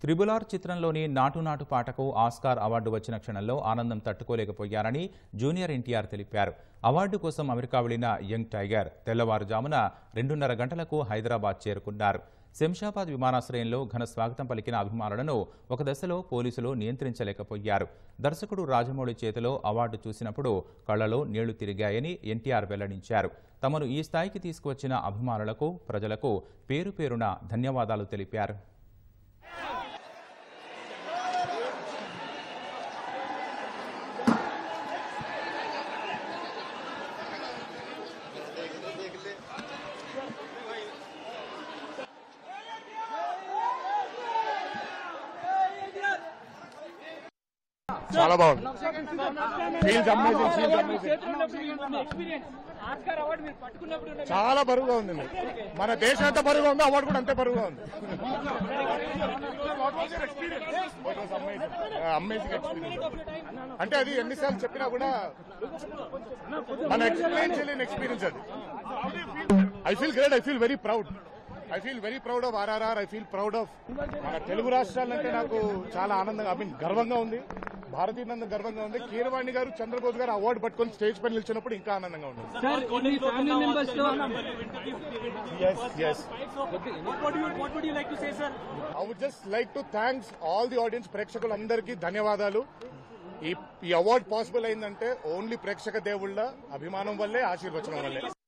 త్రిబులార్ చిత్రంలోని నాటు నాటు పాటకు ఆస్కార్ అవార్డు వచ్చిన క్షణంలో ఆనందం తట్టుకోలేకపోయారని జూనియర్ ఎన్టీఆర్ తెలిపారు అవార్డు కోసం అమెరికా వెళ్లిన యంగ్ టైగర్ తెల్లవారుజామున రెండున్నర గంటలకు హైదరాబాద్ చేరుకున్నారు శంషాబాద్ విమానాశ్రయంలో ఘన స్వాగతం పలికిన అభిమానులను ఒక దశలో పోలీసులు నియంత్రించలేకపోయారు దర్శకుడు రాజమౌళి చేతిలో అవార్డు చూసినప్పుడు కళ్లలో నీళ్లు తిరిగాయని ఎన్టీఆర్ వెల్లడించారు తమను ఈ స్థాయికి తీసుకువచ్చిన అభిమానులకు ప్రజలకు పేరు పేరున ధన్యవాదాలు తెలిపారు చాలా బాగుంది feels amazing feels amazing experience Oscar award మీరు పట్టుకున్నప్పుడు ఉన్న చాలా బరువుగా ఉంది మన దేశం ఎంత బరువుగా ఉందో అవార్డు కూడా అంతే బరువుగా ఉంది అమేజింగ్ ఎక్స్పీరియన్స్ అంటే అది ఎన్నిసార్లు చెప్పినా కూడా మన ఎక్స్ప్లెయిన్ చేయలేని ఎక్స్పీరియన్స్ అది I feel great I feel very proud I feel very proud of RRR I feel proud of మన తెలుగు రాష్ట్రాలంటే నాకు చాలా ఆనందంగా ఐ మీన్ గర్వంగా ఉంది భారతీయులందరూ గర్వంగా ఉంది కీరవాణి గారు చంద్రబోస్ గారు అవార్డు పట్టుకొని స్టేజ్ పైన నిలిచినప్పుడు ఇంకా ఆనందంగా ఉంది సార్ కొన్ని ఫ్యామిలీ మెంబర్స్ తో yes yes what would you like to say sir I would just like to thanks all the audience ప్రేక్షకులందరికీ ధన్యవాదాలు ఈ ఈ అవార్డు పాసిబుల్ అయిందంటే ఓన్లీ ప్రేక్షక దేవుళ్ళ అభిమానం వల్లే ఆశీర్వచనం వల్లే